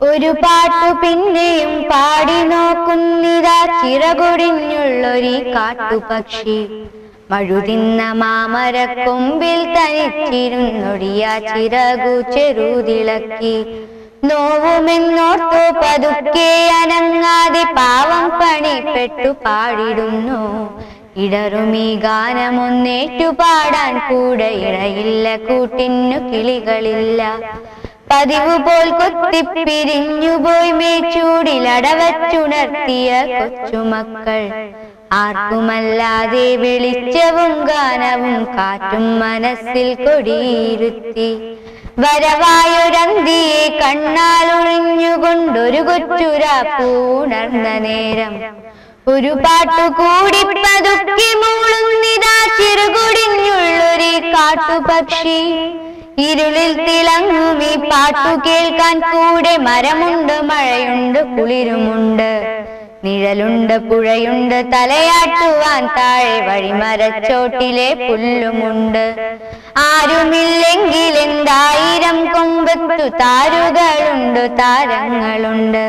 ഒരു പാട്ടു പിന്നെയും പാടി നോക്കുന്നിതാ ചിറകൊടിഞ്ഞുള്ളൊരു കാട്ടുപക്ഷി മഴുതിന്ന മാമരക്കൊമ്പിൽ തനിച്ചിരുന്നൊടിയ ചിറകു ചെറുതിളക്കി നോവുമെന്നോർത്തു പതുക്കെ അനങ്ങാതെ പാവം പണിപ്പെട്ടു പാടിടുന്നു ഇടറുമീ ഗാനമൊന്നേറ്റു പാടാൻ കൂടെ ഇടയില്ല കൂട്ടിന്നു കിളികളില്ല പതിവ് പോൽ കൊത്തിപ്പിരിഞ്ഞുപോയി മേച്ചൂടിലടവച്ചുണർത്തിയ കൊച്ചുമക്കൾ ആർക്കുമല്ലാതെ വെളിച്ചവും ഗാനവും കാറ്റും മനസ്സിൽ കൊടിയിരുത്തി വരവായൊരന്തിയെ കണ്ണാലൊഴിഞ്ഞുകൊണ്ടൊരു കൊച്ചുര പൂണർന്ന നേരം ഒരു പാട്ടു കൂടി പതുക്കി മൂളുന്നിതാ ചെറുകൊടിഞ്ഞുള്ളൊരു കാട്ടുപക്ഷി ഇരുളിൽ തിളങ്ങും ഈ പാട്ടു കേൾക്കാൻ കൂടെ മരമുണ്ട് മഴയുണ്ട് കുളിരുമുണ്ട് നിഴലുണ്ട് പുഴയുണ്ട് തലയാട്ടുവാൻ താഴെ വഴിമരച്ചോട്ടിലെ പുല്ലുമുണ്ട് ആരുമില്ലെങ്കിൽ എന്തായിരം കൊമ്പത്തു താരുകളുണ്ട് താരങ്ങളുണ്ട്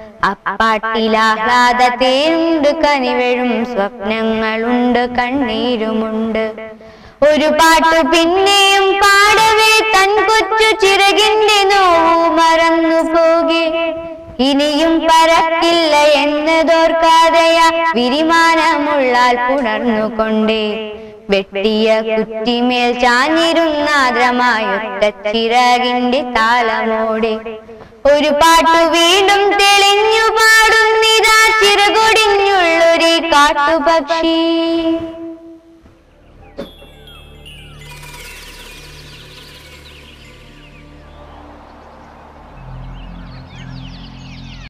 അപ്പാട്ടിലാഹ്ലാദത്തേനുണ്ട് കനിവഴും സ്വപ്നങ്ങളുണ്ട് കണ്ണീരുമുണ്ട് ഒരു പാട്ടു പിന്നെയും പാടവേ തൻ കൊച്ചു ചിറകിന്റെ നോവു മറന്നു പോകെ ഇനിയും പറക്കില്ല എന്നതോർക്കാതെയ വിരിമാനമുള്ളാൽ പുണർന്നുകൊണ്ടേ വെട്ടിയ കുറ്റിമേൽ ചാഞ്ഞിരുന്നാദ്രമായൊറ്റ ചിറകിന്റെ താളമോടെ ഒരു പാട്ടു വീണ്ടും തെളിഞ്ഞു പാടുന്നിതാ ചിറകൊടിഞ്ഞുള്ളൊരു കാട്ടുപക്ഷി